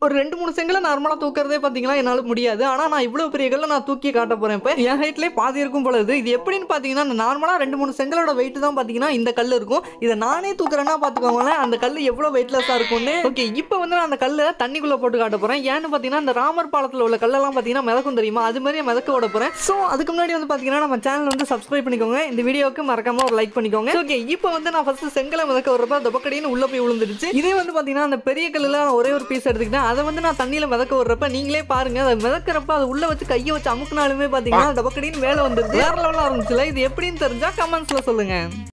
ஒரு ரெண்டு மூணு செங்கலை நார்மலாக தூக்குறதே பார்த்தீங்கன்னா என்னால் முடியாது ஆனால் நான் இவ்வளோ பெரிய கல்லை நான் தூக்கி காட்ட போகிறேன் இப்போ என் ஹைட்லேயே பாதி இருக்கும் போல இது இது எப்படின்னு பார்த்தீங்கன்னா நார்மலாக ரெண்டு மூணு செங்கலோட வெயிட் தான் பார்த்தீங்கன்னா இந்த கல் இருக்கும் இதை நானே தூக்குறேன்னா பார்த்துக்கோங்களேன் அந்த கல் எவ்வளோ வெயிட்லெஸ்ஸாக இருக்கும்னு ஓகே இப்போ வந்து நான் அந்த கல்லை தண்ணிக்குள்ளே போட்டு காட்ட போகிறேன் ஏன்னு பார்த்தீங்கன்னா இந்த ராமர் பாலத்தில் உள்ள கல்லெல்லாம் பார்த்தீங்கன்னா மிதக்கும் தெரியுமா அது மாதிரி மிதக்க விட போகிறேன் ஸோ அதுக்கு முன்னாடி வந்து பார்த்தீங்கன்னா நம்ம சேனல் வந்து சப்ஸ்கிரைப் பண்ணிக்கோங்க இந்த வீடியோவுக்கு மறக்காம ஒரு லைக் பண்ணிக்கோங்க ஓகே இப்போ வந்து நான் ஃபர்ஸ்ட் செங்கலை மிதக்க விடுறப்ப தொபக்கடின்னு உள்ள போய் விழுந்துருச்சு இதே வந்து பார்த்தீங்கன்னா அந்த பெரிய கல்லில் நான் ஒரே ஒரு பீஸ் எடுத்துக்கிட்டேன் அதை வந்து நான் தண்ணியில் மிதக்க விடுறப்ப நீங்களே பாருங்க அதை மிதக்கிறப்ப அது உள்ள வச்சு கையை வச்சு அமுக்குனாலுமே பார்த்தீங்கன்னா டபக்கடின்னு மேலே வந்துருது வேற லெவலாக இருந்துச்சுல இது எப்படின்னு தெரிஞ்சா கமெண்ட்ஸில் சொல்லுங்க